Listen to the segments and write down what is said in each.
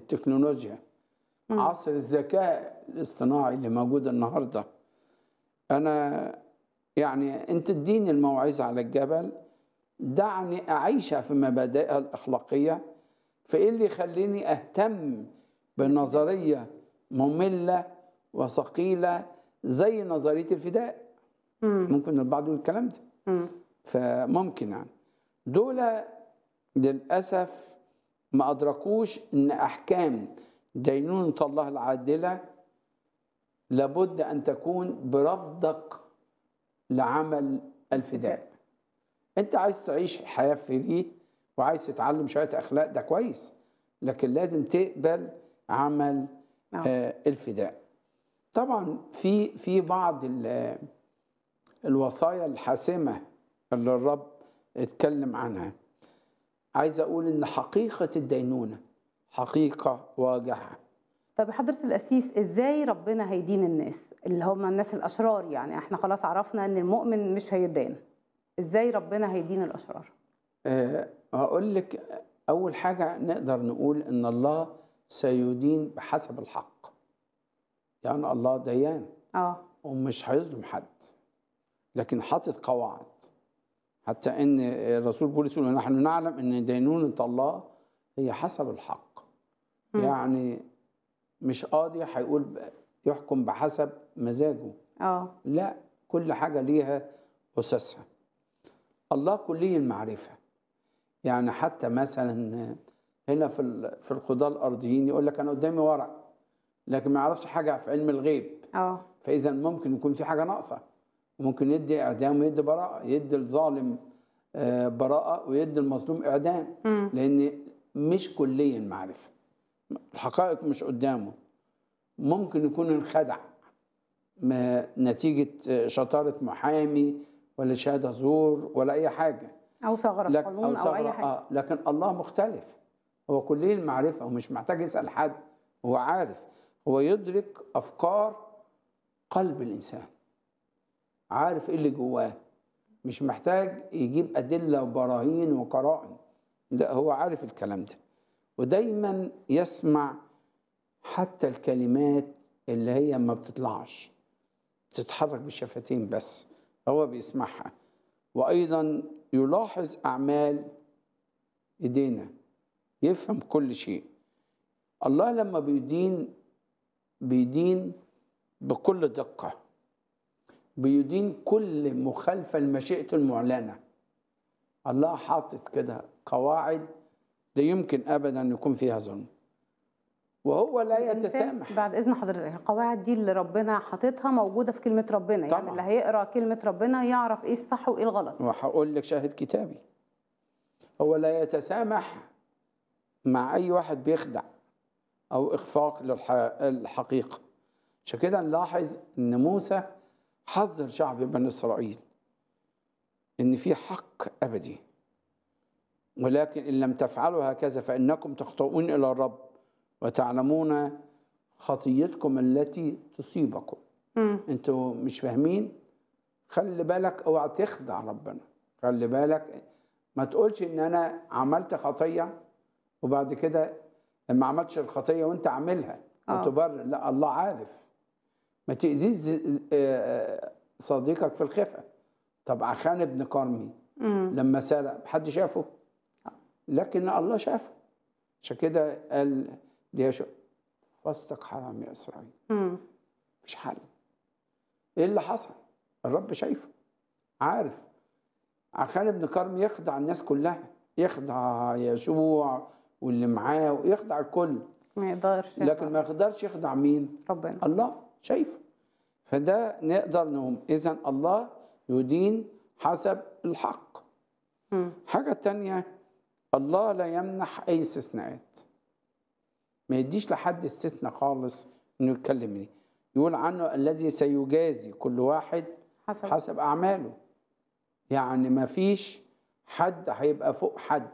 التكنولوجيا مم. عصر الذكاء الاصطناعي اللي موجود النهارده انا يعني انت اديني الموعظه على الجبل دعني اعيشها في مبادئها الاخلاقيه فايه اللي يخليني اهتم بنظريه ممله وثقيله زي نظريه الفداء مم. ممكن البعض يقول الكلام ده مم. فممكن يعني دول للأسف ما أدركوش إن أحكام دينونة الله العادلة لابد أن تكون برفضك لعمل الفداء أنت عايز تعيش حياة فري وعايز تتعلم شوية أخلاق ده كويس لكن لازم تقبل عمل آه. آه، الفداء طبعا في في بعض ال- الوصايا الحاسمة اللي الرب اتكلم عنها عايز أقول إن حقيقة الدينونة حقيقة واجعة طب حضرة القسيس ازاي ربنا هيدين الناس اللي هم الناس الاشرار يعني احنا خلاص عرفنا ان المؤمن مش هيدان ازاي ربنا هيدين الاشرار أه هقول لك أول حاجة نقدر نقول إن الله سيدين بحسب الحق يعني الله ديان اه ومش هيظلم حد لكن حاطط قواعد حتى ان الرسول بولس يقول نحن نعلم ان دينونة الله هي حسب الحق مم. يعني مش قاضي هيقول ب- يحكم بحسب مزاجه اه لا كل حاجة ليها أساسها الله كلي المعرفة يعني حتى مثلا هنا في ال- في القضاة الأرضيين يقول لك أنا قدامي ورق لكن ما يعرفش حاجة في علم الغيب اه فاذا ممكن يكون في حاجه ناقصه ممكن يدي اعدام ويدي براءه يدي الظالم آه، براءه ويدي المظلوم اعدام مم. لان مش كليا معرفه الحقائق مش قدامه ممكن يكون انخدع ما نتيجه آه، شطاره محامي ولا شهاده زور ولا اي حاجه او ثغره في لك قانون او, ثغرة، اي حاجه آه لكن الله مختلف هو كلي المعرفة ومش محتاج يسأل حد هو عارف هو يدرك أفكار قلب الإنسان عارف إيه اللي جواه مش محتاج يجيب أدلة وبراهين وقرائن ده هو عارف الكلام ده ودايما يسمع حتى الكلمات اللي هي ما بتطلعش بتتحرك بالشفتين بس هو بيسمعها وأيضا يلاحظ أعمال إيدينا يفهم كل شيء الله لما بيدين بيدين بكل دقة بيدين كل مخالفة لمشيئته المعلنة الله حاطط كده قواعد لا يمكن أبدا يكون فيها ظلم وهو لا الإنسان- يتسامح بعد اذن حضرتك القواعد دي اللي ربنا حاططها موجوده في كلمه ربنا يعني طبعاً. اللي هيقرا كلمه ربنا يعرف ايه الصح وايه الغلط وهقول لك شاهد كتابي هو لا يتسامح مع اي واحد بيخدع او اخفاق للحقيقه عشان كده نلاحظ ان موسى حذر شعب بني اسرائيل ان في حق ابدي ولكن ان لم تفعلوا هكذا فانكم تخطئون الى الرب وتعلمون خطيتكم التي تصيبكم مم. انتوا مش فاهمين خلي بالك اوعى تخدع ربنا خلي بالك ما تقولش ان انا عملت خطيه وبعد كده ما عملتش الخطيه وانت عاملها آه. وتبرر لا الله عارف ما تاذيش ز- آه، صديقك في الخفه طب عخان ابن كرمي مم. لما سرق حد شافه لكن الله شافه عشان كده قال ليشوع فاستك حرام يا اسرائيل مم. مفيش حل ايه اللي حصل الرب شايفه عارف عخان ابن كرم يخدع الناس كلها يخدع يشوع واللي معاه ويخدع الكل ما يقدرش لكن ما يقدرش يخدع مين ربنا الله شايفه فده نقدر نقوم اذا الله يدين حسب الحق مم. حاجة تانية الله لا يمنح أي استثناءات ما يديش لحد استثناء خالص إنه يتكلم يقول عنه الذي سيجازي كل واحد حسب حسب أعماله يعني ما فيش حد هيبقى فوق حد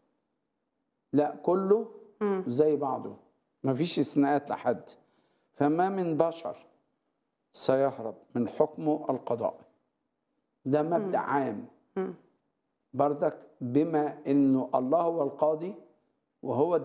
لا كله مم. زي بعضه ما فيش استثناءات لحد فما من بشر سيهرب من حكمه القضاء ده مبدأ عام مم. بردك بما انه الله هو القاضي وهو